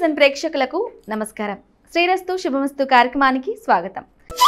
vision ప్రేక్షకులకు నమస్కారం శ్రీరస్తు శుభమస్తు కార్యక్రమానికి స్వాగతం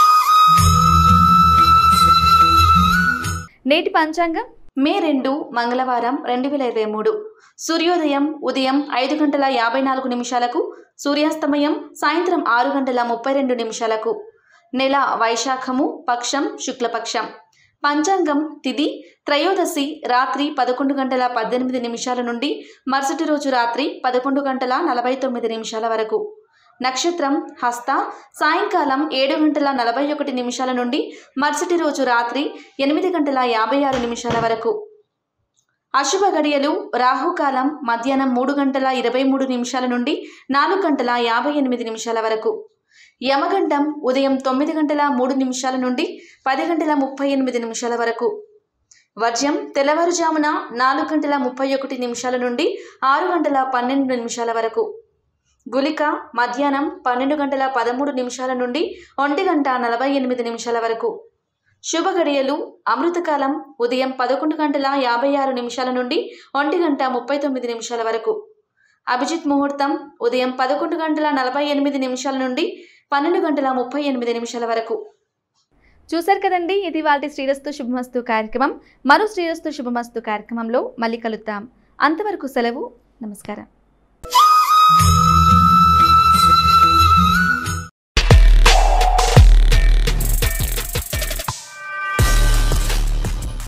నేటి పంచాంగం మే రెండు మంగళవారం రెండు వేల ఇరవై మూడు సూర్యోదయం ఉదయం ఐదు గంటల యాభై నాలుగు నిమిషాలకు సూర్యాస్తమయం సాయంత్రం ఆరు గంటల ముప్పై రెండు నిమిషాలకు నెల వైశాఖము పక్షం శుక్లపక్షం పంచాంగం తిథి త్రయోదశి రాత్రి పదకొండు గంటల పద్దెనిమిది నిమిషాల నుండి మరుసటి రోజు రాత్రి పదకొండు గంటల నలభై తొమ్మిది నిమిషాల వరకు నక్షత్రం హస్త సాయంకాలం ఏడు గంటల నలభై ఒకటి నిమిషాల నుండి మరుసటి రోజు రాత్రి ఎనిమిది గంటల యాభై ఆరు నిమిషాల వరకు అశుభ గడియలు రాహుకాలం మధ్యాహ్నం మూడు గంటల ఇరవై మూడు నిమిషాల నుండి నాలుగు గంటల యాభై ఎనిమిది నిమిషాల వరకు యమగండం ఉదయం తొమ్మిది గంటల మూడు నిమిషాల నుండి పది గంటల ముప్పై ఎనిమిది నిమిషాల వరకు వర్జ్యం తెల్లవారుజామున నాలుగు గంటల ముప్పై ఒకటి నిమిషాల నుండి ఆరు గంటల పన్నెండు నిమిషాల వరకు గులిక మధ్యాహ్నం పన్నెండు గంటల పదమూడు నిమిషాల నుండి ఒంటి గంట నలభై ఎనిమిది నిమిషాల వరకు శుభ గడియలు అమృతకాలం ఉదయం పదకొండు గంటల యాభై ఆరు నిమిషాల నుండి ఒంటి గంట ముప్పై తొమ్మిది నిమిషాల వరకు అభిజిత్ ముహూర్తం ఉదయం పదకొండు గంటల నలభై ఎనిమిది నిమిషాల నుండి పన్నెండు గంటల ముప్పై ఎనిమిది నిమిషాల వరకు చూశారు కదండి ఇది వాటి శ్రీరస్తు శుభమస్తు కార్యక్రమం మరో శ్రీరస్తు శుభమస్తు కార్యక్రమంలో మళ్ళీ కలుద్దాం అంతవరకు సెలవు నమస్కారం